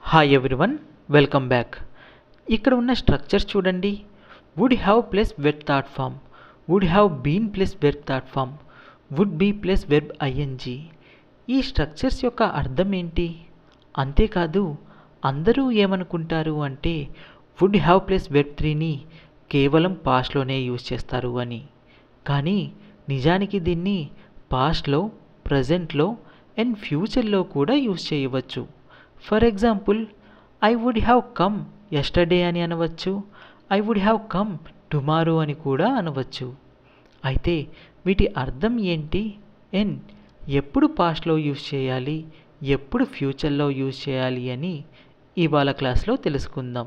hi everyone welcome back ఇక్కడ ఉన్న structures చూడండి వుడ్ హ్యావ్ ప్లస్ వెబ్ థాట్ form would have been plus verb థాట్ form would be plus web ING ఈ structures యొక్క అర్థం ఏంటి అంతేకాదు అందరూ ఏమనుకుంటారు అంటే వుడ్ హ్యావ్ ప్లస్ వెబ్ త్రీని కేవలం పాస్ట్లోనే యూజ్ చేస్తారు అని కానీ నిజానికి దీన్ని పాస్ట్లో ప్రజెంట్లో అండ్ ఫ్యూచర్లో కూడా యూజ్ చేయవచ్చు for example I would have come yesterday అని అనవచ్చు I would have come tomorrow అని కూడా అనవచ్చు అయితే వీటి అర్థం ఏంటి అండ్ ఎప్పుడు పాస్ట్లో యూజ్ చేయాలి ఎప్పుడు ఫ్యూచర్లో యూజ్ చేయాలి అని ఇవాళ క్లాస్లో తెలుసుకుందాం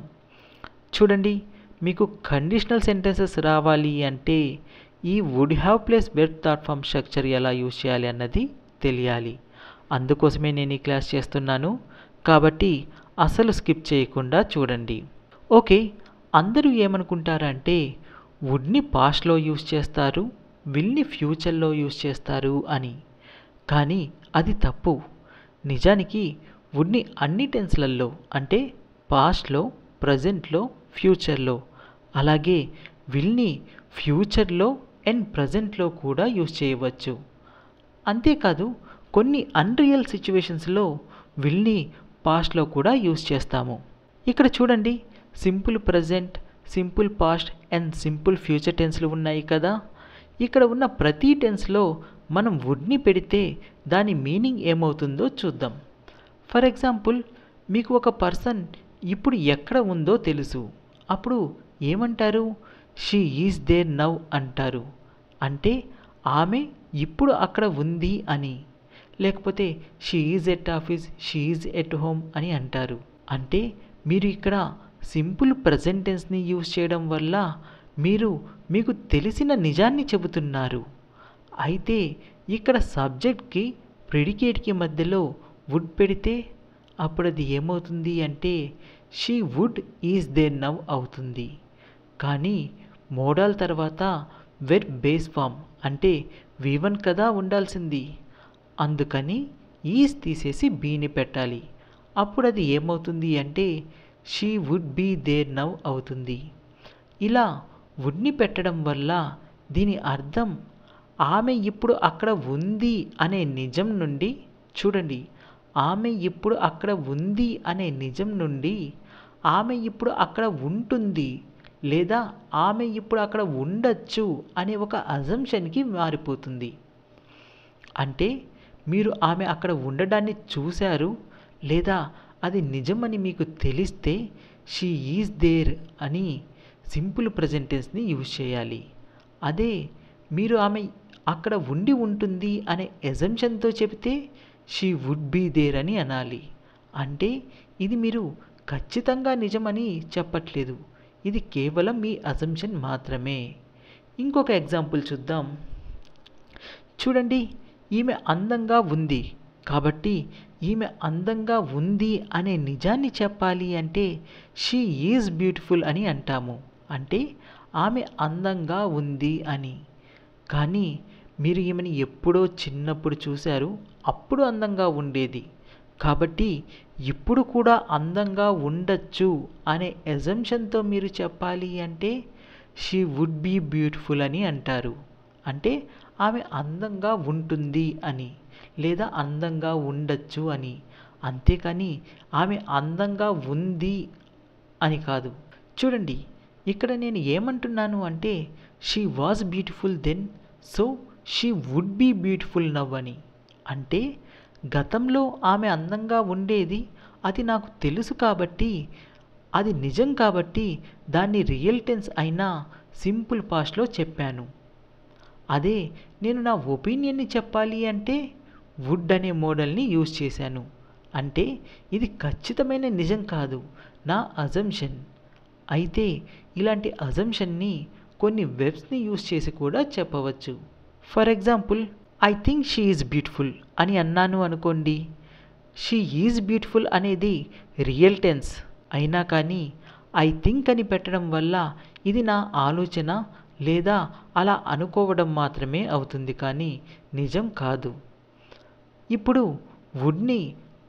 చూడండి మీకు కండిషనల్ సెంటెన్సెస్ రావాలి అంటే ఈ వుడ్ హ్యావ్ ప్లేస్ వెబ్ థాట్ ఫామ్ స్ట్రక్చర్ ఎలా యూజ్ చేయాలి అన్నది తెలియాలి అందుకోసమే నేను ఈ క్లాస్ చేస్తున్నాను కాబట్టి అసలు స్కిప్ చేయకుండా చూడండి ఓకే అందరూ ఏమనుకుంటారంటే వుడ్ని పాస్ట్లో యూజ్ చేస్తారు విల్ని ఫ్యూచర్లో యూజ్ చేస్తారు అని కానీ అది తప్పు నిజానికి వుడ్ని అన్ని టెన్స్లలో అంటే పాస్ట్లో ప్రజెంట్లో ఫ్యూచర్లో అలాగే విల్ని ఫ్యూచర్లో అండ్ ప్రజెంట్లో కూడా యూజ్ చేయవచ్చు అంతేకాదు కొన్ని అన్రియల్ సిచ్యువేషన్స్లో విల్ని పాస్ట్లో కూడా యూజ్ చేస్తాము ఇక్కడ చూడండి simple present simple past and simple future టెన్స్లు ఉన్నాయి కదా ఇక్కడ ఉన్న ప్రతి టెన్స్లో మనం వుడ్ని పెడితే దాని మీనింగ్ ఏమవుతుందో చూద్దాం ఫర్ ఎగ్జాంపుల్ మీకు ఒక పర్సన్ ఇప్పుడు ఎక్కడ ఉందో తెలుసు అప్పుడు ఏమంటారు షీ ఈజ్ దేర్ నవ్ అంటారు అంటే ఆమె ఇప్పుడు అక్కడ ఉంది అని లేకపోతే she is at office she is at home అని అంటారు అంటే మీరు ఇక్కడ సింపుల్ ప్రజెంట్ టెన్స్ని యూజ్ చేయడం వల్ల మీరు మీకు తెలిసిన నిజాన్ని చెబుతున్నారు అయితే ఇక్కడ సబ్జెక్ట్కి ప్రిడికేట్కి మధ్యలో వుడ్ పెడితే అప్పుడు అది ఏమవుతుంది అంటే she would is there now అవుతుంది కానీ మోడల్ తర్వాత వెర్ బేస్ ఫామ్ అంటే వన్ కదా ఉండాల్సింది అందుకని ఈజ్ తీసేసి బీని పెట్టాలి అప్పుడు అది ఏమవుతుంది అంటే she would be there now అవుతుంది ఇలా వుడ్ని పెట్టడం వల్ల దీని అర్థం ఆమె ఇప్పుడు అక్కడ ఉంది అనే నిజం నుండి చూడండి ఆమె ఇప్పుడు అక్కడ ఉంది అనే నిజం నుండి ఆమె ఇప్పుడు అక్కడ ఉంటుంది లేదా ఆమె ఇప్పుడు అక్కడ ఉండొచ్చు అనే ఒక అజంషన్కి మారిపోతుంది అంటే మీరు ఆమె అక్కడ ఉండడాన్ని చూశారు లేదా అది నిజమని మీకు తెలిస్తే షీ ఈజ్ దేర్ అని సింపుల్ ప్రజెంటెన్స్ని యూజ్ చేయాలి అదే మీరు ఆమె అక్కడ ఉండి ఉంటుంది అనే ఎజంషన్తో చెబితే షీ వుడ్ బీ దేర్ అని అనాలి అంటే ఇది మీరు ఖచ్చితంగా నిజమని చెప్పట్లేదు ఇది కేవలం మీ అజంప్షన్ మాత్రమే ఇంకొక ఎగ్జాంపుల్ చూద్దాం చూడండి ఈమె అందంగా ఉంది కాబట్టి ఈమె అందంగా ఉంది అనే నిజాన్ని చెప్పాలి అంటే షీ ఈజ్ బ్యూటిఫుల్ అని అంటాము అంటే ఆమె అందంగా ఉంది అని కానీ మీరు ఈమెని ఎప్పుడో చిన్నప్పుడు చూశారు అప్పుడు అందంగా ఉండేది కాబట్టి ఇప్పుడు కూడా అందంగా ఉండొచ్చు అనే ఎజంషన్తో మీరు చెప్పాలి అంటే షీ వుడ్ బీ బ్యూటిఫుల్ అని అంటారు అంటే ఆమె అందంగా ఉంటుంది అని లేదా అందంగా ఉండొచ్చు అని అంతేకాని ఆమె అందంగా ఉంది అని కాదు చూడండి ఇక్కడ నేను ఏమంటున్నాను అంటే she was beautiful then so she would be beautiful now అని అంటే గతంలో ఆమె అందంగా ఉండేది అది నాకు తెలుసు కాబట్టి అది నిజం కాబట్టి దాన్ని రియల్ టెన్స్ అయినా సింపుల్ పాస్ట్లో చెప్పాను అదే నేను నా ఒపీనియన్ని చెప్పాలి అంటే వుడ్ అనే మోడల్ని యూజ్ చేశాను అంటే ఇది ఖచ్చితమైన నిజం కాదు నా అజంషన్ అయితే ఇలాంటి అజంషన్ని కొన్ని వెబ్స్ని యూజ్ చేసి కూడా చెప్పవచ్చు for example I think she is beautiful అని అన్నాను అనుకోండి షీ ఈజ్ బ్యూటిఫుల్ అనేది రియల్ టెన్స్ అయినా కానీ ఐ థింక్ అని పెట్టడం వల్ల ఇది నా ఆలోచన లేదా అలా అనుకోవడం మాత్రమే అవుతుంది కానీ నిజం కాదు ఇప్పుడు వుడ్ని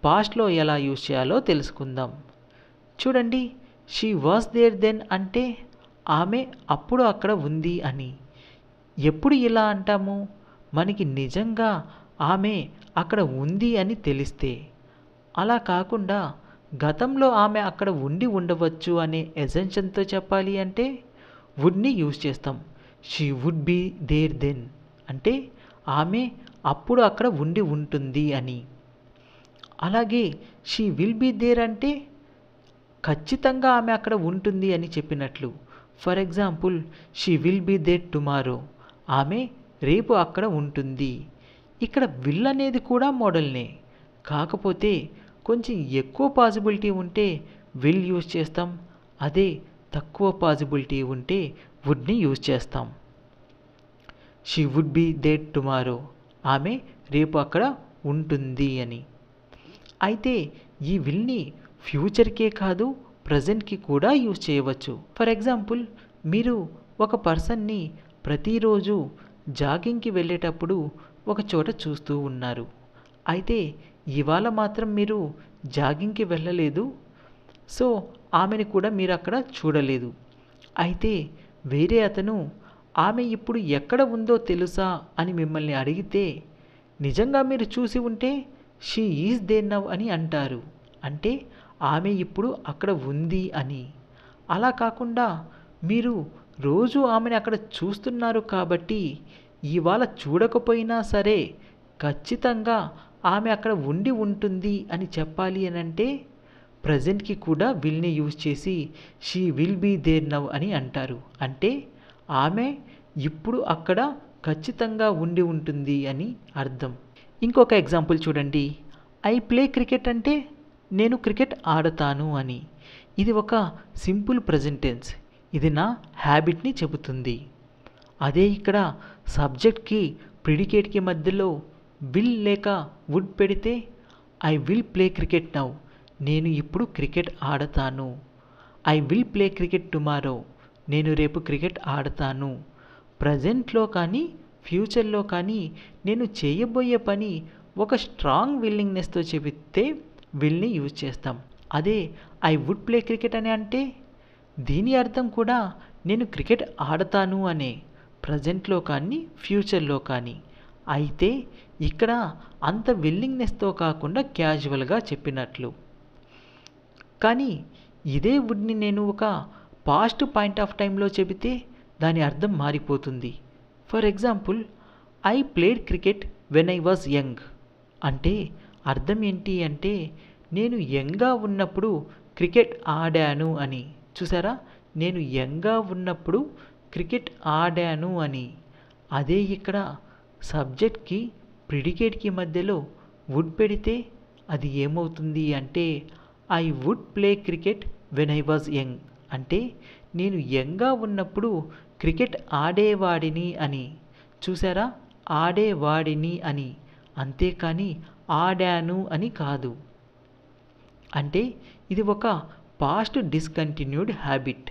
పాస్ట్లో ఎలా యూజ్ చేయాలో తెలుసుకుందాం చూడండి షీ వాస్ దేర్ దెన్ అంటే ఆమె అప్పుడు అక్కడ ఉంది అని ఎప్పుడు ఇలా అంటాము మనకి నిజంగా ఆమె అక్కడ ఉంది అని తెలిస్తే అలా కాకుండా గతంలో ఆమె అక్కడ ఉండి ఉండవచ్చు అనే ఎజెన్షన్తో చెప్పాలి అంటే వుడ్ని యూజ్ చేస్తాం she would be there then అంటే ఆమె అప్పుడు అక్కడ ఉండి ఉంటుంది అని అలాగే షీ విల్ బీ దేర్ అంటే ఖచ్చితంగా ఆమె అక్కడ ఉంటుంది అని చెప్పినట్లు for example she will be there tomorrow ఆమె రేపు అక్కడ ఉంటుంది ఇక్కడ విల్ అనేది కూడా మోడల్నే కాకపోతే కొంచెం ఎక్కువ పాసిబిలిటీ ఉంటే విల్ యూజ్ చేస్తాం అదే తక్కువ పాసిబిలిటీ ఉంటే వుడ్ని యూజ్ చేస్తాం she would be there tomorrow ఆమె రేపు అక్కడ ఉంటుంది అని అయితే ఈ విల్ని ఫ్యూచర్కే కాదు ప్రజెంట్కి కూడా యూజ్ చేయవచ్చు ఫర్ ఎగ్జాంపుల్ మీరు ఒక పర్సన్ని ప్రతిరోజు జాగింగ్కి వెళ్ళేటప్పుడు ఒక చోట చూస్తూ ఉన్నారు అయితే ఇవాళ మాత్రం మీరు జాగింగ్కి వెళ్ళలేదు సో ఆమెను కూడా మీరు అక్కడ చూడలేదు అయితే వేరే అతను ఆమె ఇప్పుడు ఎక్కడ ఉందో తెలుసా అని మిమ్మల్ని అడిగితే నిజంగా మీరు చూసి ఉంటే షీ ఈజ్ దేర్ నవ్ అని అంటారు అంటే ఆమె ఇప్పుడు అక్కడ ఉంది అని అలా కాకుండా మీరు రోజు ఆమెను అక్కడ చూస్తున్నారు కాబట్టి ఇవాళ చూడకపోయినా సరే ఖచ్చితంగా ఆమె అక్కడ ఉండి ఉంటుంది అని చెప్పాలి అని అంటే ప్రజెంట్కి కూడా విల్ని యూజ్ చేసి she will be there now అని అంటారు అంటే ఆమె ఇప్పుడు అక్కడ ఖచ్చితంగా ఉండి ఉంటుంది అని అర్థం ఇంకొక ఎగ్జాంపుల్ చూడండి ఐ ప్లే క్రికెట్ అంటే నేను క్రికెట్ ఆడతాను అని ఇది ఒక సింపుల్ ప్రజెంటెన్స్ ఇది నా హ్యాబిట్ని చెబుతుంది అదే ఇక్కడ సబ్జెక్ట్కి ప్రిడికేట్కి మధ్యలో విల్ లేక వుడ్ పెడితే I will play cricket now నేను ఇప్పుడు క్రికెట్ ఆడతాను I will play cricket tomorrow నేను రేపు క్రికెట్ ఆడతాను ప్రజెంట్లో కానీ ఫ్యూచర్లో కానీ నేను చేయబోయే పని ఒక స్ట్రాంగ్ విల్లింగ్నెస్తో చెబితే విల్ని యూజ్ చేస్తాం అదే ఐ వుడ్ ప్లే క్రికెట్ అని అంటే దీని అర్థం కూడా నేను క్రికెట్ ఆడతాను అనే ప్రజెంట్లో కానీ ఫ్యూచర్లో కానీ అయితే ఇక్కడ అంత విల్లింగ్నెస్తో కాకుండా క్యాజువల్గా చెప్పినట్లు కానీ ఇదే వుడ్ని నేను ఒక పాస్ట్ పాయింట్ ఆఫ్ టైంలో చెబితే దాని అర్థం మారిపోతుంది for example I played cricket when I was young అంటే అర్థం ఏంటి అంటే నేను యంగ్గా ఉన్నప్పుడు క్రికెట్ ఆడాను అని చూసారా నేను యంగ్గా ఉన్నప్పుడు క్రికెట్ ఆడాను అని అదే ఇక్కడ సబ్జెక్ట్కి ప్రిడికేట్కి మధ్యలో వుడ్ పెడితే అది ఏమవుతుంది అంటే I would play cricket when I was young అంటే నేను యంగ్గా ఉన్నప్పుడు క్రికెట్ ఆడేవాడిని అని చూసారా ఆడేవాడిని అని అంతేకాని ఆడాను అని కాదు అంటే ఇది ఒక past discontinued habit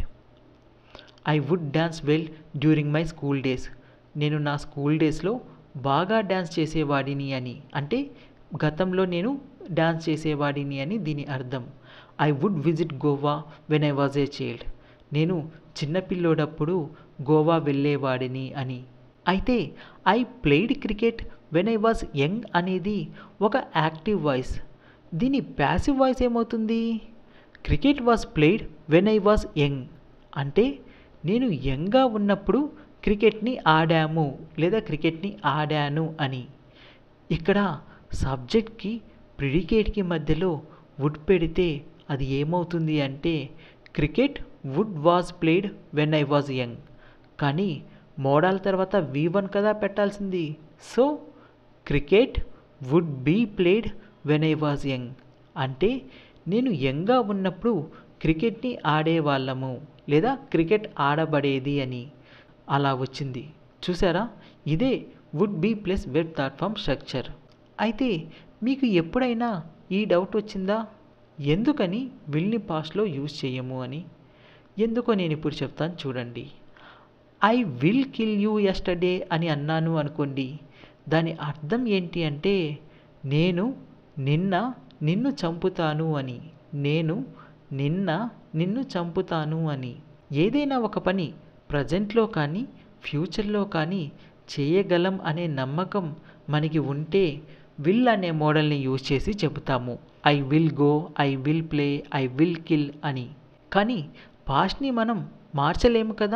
I would dance well during my school days నేను నా స్కూల్ డేస్లో బాగా డ్యాన్స్ చేసేవాడిని అని అంటే గతంలో నేను డ్యాన్స్ చేసేవాడిని అని దీని అర్థం I would visit Goa when I was a child నేను చిన్నపిల్లోడప్పుడు గోవా వెళ్ళేవాడిని అని అయితే I played cricket when I was young అనేది ఒక యాక్టివ్ వాయిస్ దీని ప్యాసివ్ వాయిస్ ఏమవుతుంది cricket was played when I was young అంటే నేను యంగ్గా ఉన్నప్పుడు క్రికెట్ని ఆడాము లేదా క్రికెట్ని ఆడాను అని ఇక్కడ సబ్జెక్ట్కి ప్రిడికేట్కి మధ్యలో వుడ్ పెడితే అది ఏమవుతుంది అంటే cricket would was played when I was young కానీ మోడల్ తర్వాత వి వన్ కదా పెట్టాల్సింది so cricket would be played when I was young అంటే నేను యంగ్గా ఉన్నప్పుడు క్రికెట్ని ఆడేవాళ్ళము లేదా క్రికెట్ ఆడబడేది అని అలా వచ్చింది చూసారా ఇదే would be plus verb platform structure అయితే మీకు ఎప్పుడైనా ఈ డౌట్ వచ్చిందా ఎందుకని విల్ని పాస్ట్లో యూజ్ చేయము అని ఎందుకో నేను ఇప్పుడు చెప్తాను చూడండి I will kill you yesterday అని అన్నాను అనుకోండి దాని అర్థం ఏంటి అంటే నేను నిన్న నిన్ను చంపుతాను అని నేను నిన్న నిన్ను చంపుతాను అని ఏదైనా ఒక పని ప్రజెంట్లో కానీ ఫ్యూచర్లో కానీ చేయగలం అనే నమ్మకం మనకి ఉంటే విల్ అనే మోడల్ని యూజ్ చేసి చెబుతాము I will go I will play I will kill అని కానీ పాస్ట్ని మనం మార్చలేము కదా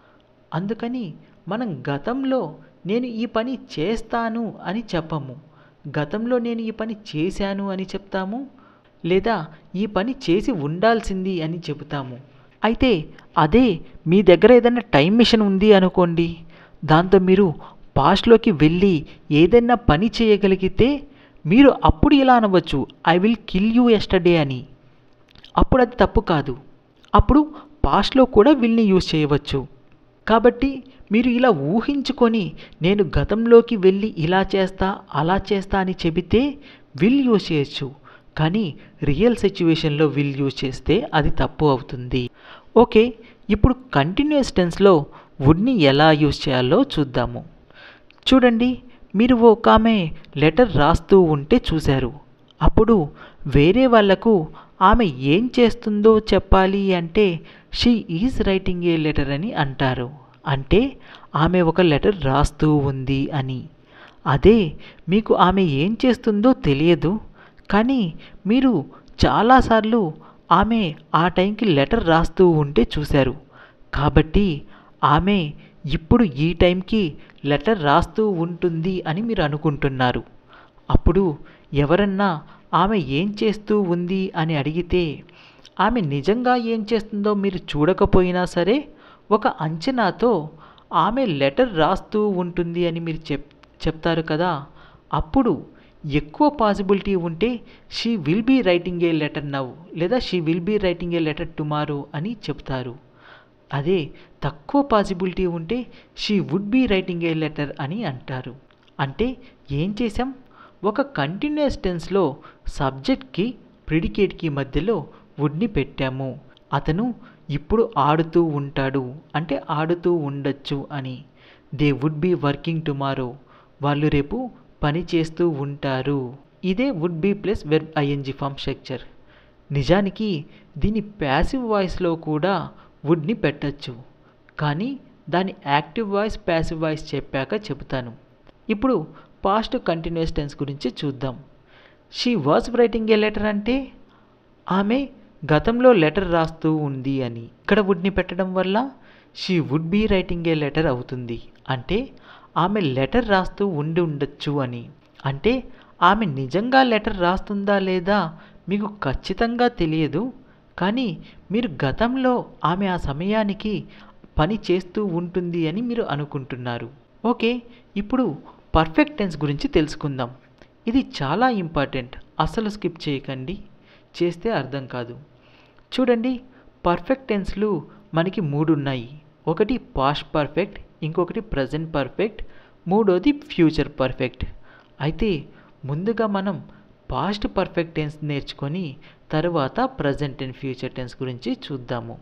అందుకని మనం గతంలో నేను ఈ పని చేస్తాను అని చెప్పము గతంలో నేను ఈ పని చేశాను అని చెప్తాము లేదా ఈ పని చేసి ఉండాల్సింది అని చెబుతాము అయితే అదే మీ దగ్గర ఏదైనా టైం మిషన్ ఉంది అనుకోండి దాంతో మీరు పాస్ట్లోకి వెళ్ళి ఏదైనా పని చేయగలిగితే మీరు అప్పుడు ఇలా అనవచ్చు I will kill you yesterday అని అప్పుడు అది తప్పు కాదు అప్పుడు పాస్ట్లో కూడా విల్ని యూజ్ చేయవచ్చు కాబట్టి మీరు ఇలా ఊహించుకొని నేను గతంలోకి వెళ్ళి ఇలా చేస్తా అలా చేస్తా అని చెబితే విల్ యూజ్ చేయొచ్చు కానీ రియల్ సిచ్యువేషన్లో విల్ యూజ్ చేస్తే అది తప్పు అవుతుంది ఓకే ఇప్పుడు కంటిన్యూస్ టెన్స్లో వుడ్ని ఎలా యూజ్ చేయాలో చూద్దాము చూడండి మీరు ఒక ఆమె లెటర్ రాస్తూ ఉంటే చూశారు అప్పుడు వేరే వాళ్లకు ఆమె ఏం చేస్తుందో చెప్పాలి అంటే she is writing a letter అని అంటారు అంటే ఆమె ఒక లెటర్ రాస్తూ ఉంది అని అదే మీకు ఆమె ఏం చేస్తుందో తెలియదు కానీ మీరు చాలాసార్లు ఆమె ఆ టైంకి లెటర్ రాస్తూ ఉంటే చూశారు కాబట్టి ఆమె ఇప్పుడు ఈ టైంకి లెటర్ రాస్తూ ఉంటుంది అని మీరు అనుకుంటున్నారు అప్పుడు ఎవరన్నా ఆమె ఏం చేస్తూ ఉంది అని అడిగితే ఆమె నిజంగా ఏం చేస్తుందో మీరు చూడకపోయినా సరే ఒక అంచనాతో ఆమె లెటర్ రాస్తూ ఉంటుంది అని మీరు చెప్ చెప్తారు కదా అప్పుడు ఎక్కువ పాసిబిలిటీ ఉంటే she will be writing a letter now లేదా she will be writing a letter tomorrow అని చెప్తారు అదే తక్కువ పాసిబిలిటీ ఉంటే she would be writing a letter అని అంటారు అంటే ఏం చేసాం ఒక కంటిన్యూస్ టెన్స్లో సబ్జెక్ట్కి ప్రిడికేట్కి మధ్యలో వుడ్ని పెట్టాము అతను ఇప్పుడు ఆడుతూ ఉంటాడు అంటే ఆడుతూ ఉండొచ్చు అని they would be working tomorrow వాళ్ళు రేపు పని చేస్తూ ఉంటారు ఇదే would be plus verb ING form structure నిజానికి దీని ప్యాసివ్ వాయిస్లో కూడా వుడ్ని పెట్టచ్చు కానీ దాని యాక్టివ్ వాయిస్ ప్యాసివ్ వాయిస్ చెప్పాక చెబుతాను ఇప్పుడు పాస్ట్ కంటిన్యూస్ టెన్స్ గురించి చూద్దాం she was writing a letter అంటే ఆమె గతంలో లెటర్ రాస్తూ ఉంది అని ఇక్కడ వుడ్ని పెట్టడం వల్ల she would be writing a letter అవుతుంది అంటే ఆమె లెటర్ రాస్తూ ఉండి ఉండొచ్చు అని అంటే ఆమె నిజంగా లెటర్ రాస్తుందా లేదా మీకు ఖచ్చితంగా తెలియదు కానీ మీరు గతంలో ఆమె ఆ సమయానికి పని చేస్తూ ఉంటుంది అని మీరు అనుకుంటున్నారు ఓకే ఇప్పుడు పర్ఫెక్ట్ టెన్స్ గురించి తెలుసుకుందాం ఇది చాలా ఇంపార్టెంట్ అసలు స్కిప్ చేయకండి చేస్తే అర్థం కాదు చూడండి పర్ఫెక్ట్ టెన్స్లు మనకి మూడు ఉన్నాయి ఒకటి పాస్ట్ పర్ఫెక్ట్ ఇంకొకటి ప్రజెంట్ పర్ఫెక్ట్ మూడోది ఫ్యూచర్ పర్ఫెక్ట్ అయితే ముందుగా మనం పాస్ట్ పర్ఫెక్ట్ టెన్స్ నేర్చుకొని తర్వాత ప్రజెంట్ అండ్ ఫ్యూచర్ టెన్స్ గురించి చూద్దాము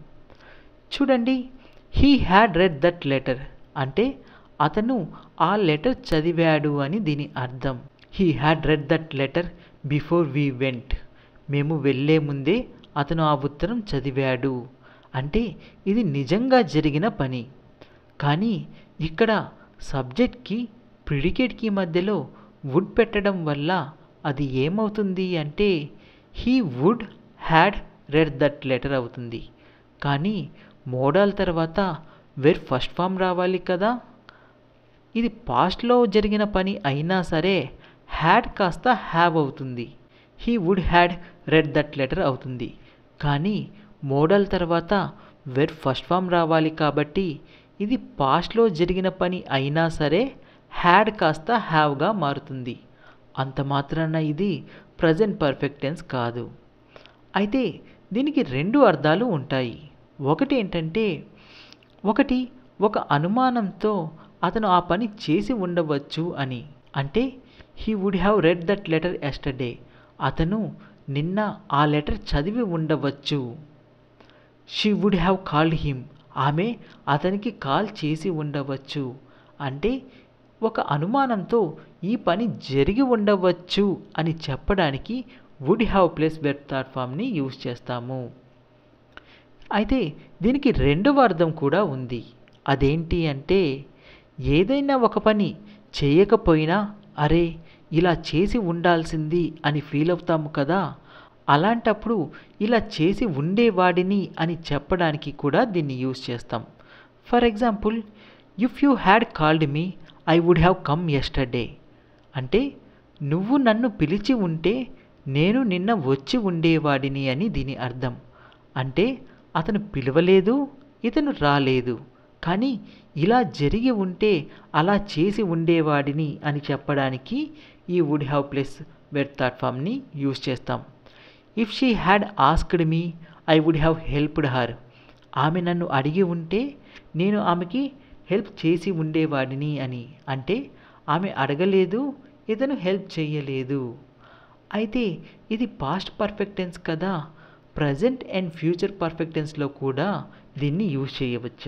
చూడండి he had read that letter అంటే అతను ఆ లెటర్ చదివాడు అని దీని అర్థం he had read that letter before we went మేము వెళ్ళే ముందే అతను ఆ ఉత్తరం చదివాడు అంటే ఇది నిజంగా జరిగిన పని కానీ ఇక్కడ సబ్జెక్ట్కి ప్రిడికేట్కి మధ్యలో వుడ్ పెట్టడం వల్ల అది ఏమవుతుంది అంటే he would had read that letter అవుతుంది కానీ మోడల్ తర్వాత వెర్ ఫస్ట్ ఫామ్ రావాలి కదా ఇది పాస్ట్లో జరిగిన పని అయినా సరే హ్యాడ్ కాస్త హ్యావ్ అవుతుంది he would had read that letter అవుతుంది కానీ మోడల్ తర్వాత వెర్ ఫస్ట్ ఫామ్ రావాలి కాబట్టి ఇది పాస్ట్లో జరిగిన పని అయినా సరే హ్యాడ్ కాస్త హ్యావ్గా మారుతుంది అంత మాత్రాన ఇది ప్రజెంట్ పర్ఫెక్ట్ టెన్స్ కాదు అయితే దీనికి రెండు అర్థాలు ఉంటాయి ఒకటి ఏంటంటే ఒకటి ఒక అనుమానంతో అతను ఆ పని చేసి ఉండవచ్చు అని అంటే he would have read that letter yesterday అతను నిన్న ఆ లెటర్ చదివి ఉండవచ్చు she would have called him ఆమె అతనికి కాల్ చేసి ఉండవచ్చు అంటే ఒక అనుమానంతో ఈ పని జరిగి ఉండవచ్చు అని చెప్పడానికి వుడ్ హ్యావ్ ప్లస్ వెబ్ థాట్ ఫామ్ని యూజ్ చేస్తాము అయితే దీనికి రెండవ అర్థం కూడా ఉంది అదేంటి అంటే ఏదైనా ఒక పని చేయకపోయినా అరే ఇలా చేసి ఉండాల్సింది అని ఫీల్ అవుతాము కదా అలాంటప్పుడు ఇలా చేసి ఉండేవాడిని అని చెప్పడానికి కూడా దీన్ని యూజ్ చేస్తాం for example if you had called me I would have come yesterday అంటే నువ్వు నన్ను పిలిచి ఉంటే నేను నిన్న వచ్చి ఉండేవాడిని అని దీని అర్థం అంటే అతను పిలవలేదు ఇతను రాలేదు కానీ ఇలా జరిగి ఉంటే అలా చేసి ఉండేవాడిని అని చెప్పడానికి ఈ వుడ్ హ్యావ్ ప్లస్ వెర్ థాట్ ఫామ్ని యూజ్ చేస్తాం if she had asked me I would have helped her ఆమె నన్ను అడిగి ఉంటే నేను ఆమెకి హెల్ప్ చేసి ఉండేవాడిని అని అంటే ఆమె అడగలేదు ఇతను హెల్ప్ చేయలేదు అయితే ఇది పాస్ట్ పర్ఫెక్ట్ టెన్స్ కదా ప్రజెంట్ అండ్ ఫ్యూచర్ పర్ఫెక్ట్ టెన్స్లో కూడా దీన్ని యూజ్ చేయవచ్చు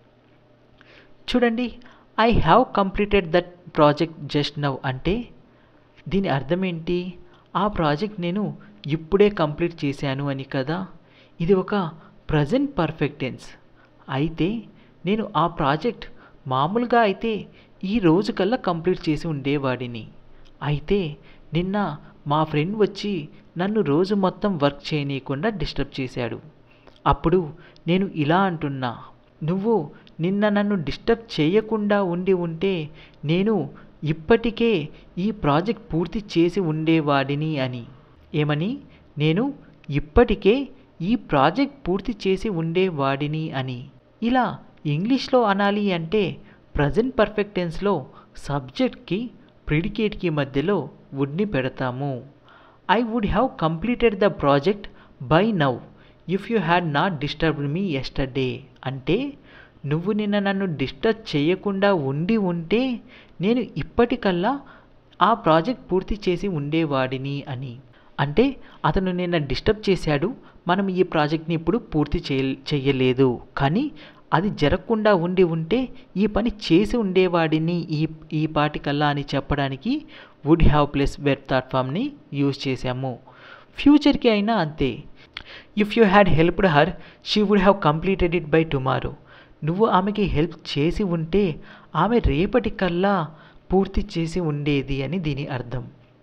చూడండి I have completed that project just now అంటే దీని అర్థం ఏంటి ఆ ప్రాజెక్ట్ నేను ఇప్పుడే కంప్లీట్ చేశాను అని కదా ఇది ఒక ప్రజెంట్ పర్ఫెక్ట్ టెన్స్ అయితే నేను ఆ ప్రాజెక్ట్ మామూలుగా అయితే ఈ రోజు కల్లా కంప్లీట్ చేసి ఉండేవాడిని అయితే నిన్న మా ఫ్రెండ్ వచ్చి నన్ను రోజు మొత్తం వర్క్ చేయనీయకుండా డిస్టర్బ్ చేశాడు అప్పుడు నేను ఇలా అంటున్నా నువ్వు నిన్న నన్ను డిస్టర్బ్ చేయకుండా ఉండి ఉంటే నేను ఇప్పటికే ఈ ప్రాజెక్ట్ పూర్తి చేసి ఉండేవాడిని అని ఏమని నేను ఇప్పటికే ఈ ప్రాజెక్ట్ పూర్తి చేసి ఉండేవాడిని అని ఇలా ఇంగ్లీష్లో అనాలి అంటే ప్రజెంట్ పర్ఫెక్ట్ టెన్స్లో సబ్జెక్ట్కి ప్రిడికేట్కి మధ్యలో వుడ్ని పెడతాము I would have completed the project by now if you had not disturbed me yesterday అంటే నువ్వు నిన్న నన్ను డిస్టర్బ్ చేయకుండా ఉండి ఉంటే నేను ఇప్పటికల్లా ఆ ప్రాజెక్ట్ పూర్తి చేసి ఉండేవాడిని అని అంటే అతను నిన్న డిస్టర్బ్ చేశాడు మనం ఈ ప్రాజెక్ట్ని ఇప్పుడు పూర్తి చేయ చేయలేదు కానీ అది జరగకుండా ఉండి ఉంటే ఈ పని చేసి ఉండేవాడిని ఈ ఈ పాటికల్లా అని చెప్పడానికి వుడ్ హ్యావ్ ప్లస్ వెబ్ ప్లాట్ఫామ్ని యూజ్ చేశాము ఫ్యూచర్కి అయినా అంతే if you had helped her she would have completed it by tomorrow నువ్వు ఆమెకి హెల్ప్ చేసి ఉంటే ఆమె రేపటికల్లా పూర్తి చేసి ఉండేది అని దీని అర్థం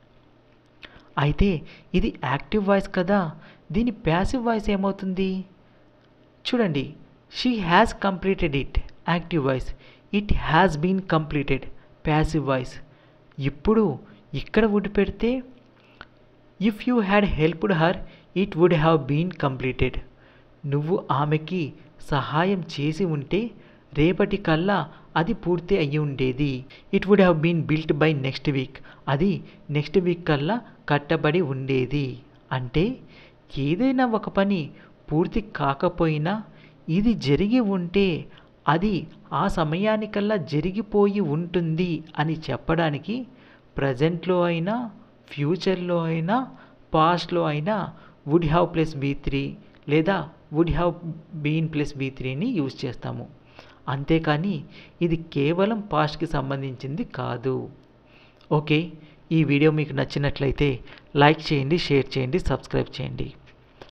అయితే ఇది యాక్టివ్ వాయిస్ కదా దీని ప్యాసివ్ వాయిస్ ఏమవుతుంది చూడండి she has completed it active voice it has been completed passive voice ఇప్పుడు ఇక్కడ వుడ్ పెడితే if you had helped her it would have been completed నువ్వు ఆమెకి సహాయం చేసి ఉంటే రేపటి కల్లా అది పూర్తి అయ్యి ఉండేది it would have been built by next week అది నెక్స్ట్ వీక్ కల్లా కట్టబడి ఉండేది అంటే ఏదైనా ఒక పని పూర్తి కాకపోయినా ఇది జరిగి ఉంటే అది ఆ సమయానికల్లా జరిగిపోయి ఉంటుంది అని చెప్పడానికి ప్రజెంట్లో అయినా ఫ్యూచర్లో అయినా పాస్ట్లో అయినా would have plus B three లేదా would have been plus B త్రీని యూజ్ చేస్తాము అంతేకాని ఇది కేవలం పాస్ట్కి సంబంధించింది కాదు ఓకే ఈ వీడియో మీకు నచ్చినట్లయితే లైక్ చేయండి షేర్ చేయండి సబ్స్క్రైబ్ చేయండి